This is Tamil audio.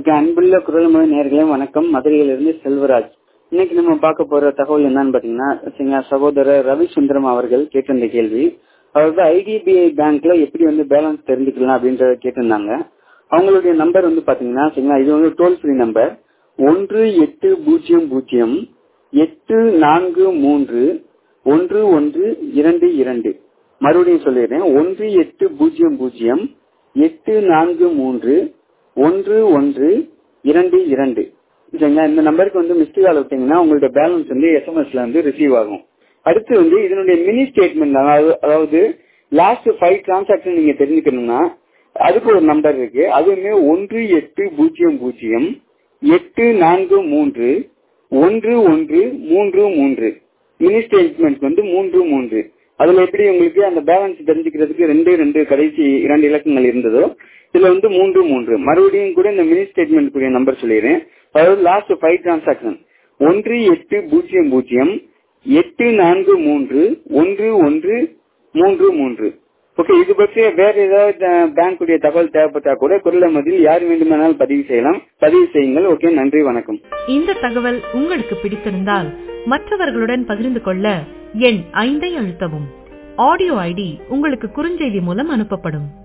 ஓகே அன்புள்ள குரல்மொழி நேர்களே வணக்கம் மதுரையிலிருந்து செல்வராஜ் இன்னைக்கு நம்ம பார்க்க போற தகவல் என்னன்னு பாத்தீங்கன்னா சரிங்களா, சகோதரர் ரவி சுந்தரம் அவர்கள் கேட்டிருந்த கேள்வி அதாவது ஐடிபிஐ பேங்க்ல எப்படி வந்து பேலன்ஸ் தெரிஞ்சுக்கலாம் அப்படின்றத கேட்டிருந்தாங்க அவங்களுடைய நம்பர் வந்து பாத்தீங்கன்னா சரிங்களா இது வந்து டோல் ஃப்ரீ நம்பர் ஒன்று எட்டு பூஜ்ஜியம் பூஜ்ஜியம் எட்டு நான்கு மூன்று ஒன்று ஒன்று இரண்டு இரண்டு மறுபடியும் சொல்லிடுறேன் ஒன்று எட்டு பூஜ்ஜியம் பூஜ்ஜியம் எட்டு நான்கு மூன்று ஒன்று ஒன்று இரண்டு இரண்டு சரிங்களா இந்த நம்பருக்கு வந்து மிஸ்டு கால் விட்டீங்கன்னா உங்களோட பேலன்ஸ் வந்து எஸ்எம்எஸ்ல வந்து ரிசீவ் ஆகும் அடுத்து வந்து இதனுடைய மினி ஸ்டேட்மெண்ட் அதாவது அதாவது லாஸ்ட் ஃபைவ் டிரான்சாக்ஷன் நீங்க தெரிஞ்சுக்கணும்னா அதுக்கு ஒரு நம்பர் இருக்கு அதுவுமே ஒன்று எட்டு பூஜ்ஜியம் பூஜ்ஜியம் எட்டு நான்கு மூன்று ஒன்று ஒன்று மூன்று மூன்று மினி ஸ்டேட்மெண்ட் வந்து மூன்று மூன்று அதுல எப்படி உங்களுக்கு அந்த பேலன்ஸ் தெரிஞ்சுக்கிறதுக்கு ரெண்டு ரெண்டு கடைசி இரண்டு இலக்கங்கள் இருந்ததோ இதுல வந்து மூன்று மூன்று மறுபடியும் கூட இந்த மினி ஸ்டேட்மெண்ட் கூடிய நம்பர் சொல்லிடுறேன் அதாவது லாஸ்ட் ஃபைவ் டிரான்சாக்ஷன் ஒன்று எட்டு பூஜ்ஜியம் பூஜ்ஜியம் எட்டு நான்கு மூன்று ஒன்று ஒன்று மூன்று மூன்று ஓகே இது பற்றி வேற ஏதாவது பேங்க் உடைய தகவல் தேவைப்பட்டா கூட குரல் மதில் யார் வேண்டுமானாலும் பதிவு செய்யலாம் பதிவு செய்யுங்கள் ஓகே நன்றி வணக்கம் இந்த தகவல் உங்களுக்கு பிடித்திருந்தால் மற்றவர்களுடன் பகிர்ந்து கொள்ள எண் ஐந்தை அழுத்தவும் ஆடியோ ஐடி உங்களுக்கு குறுஞ்செய்தி மூலம் அனுப்பப்படும்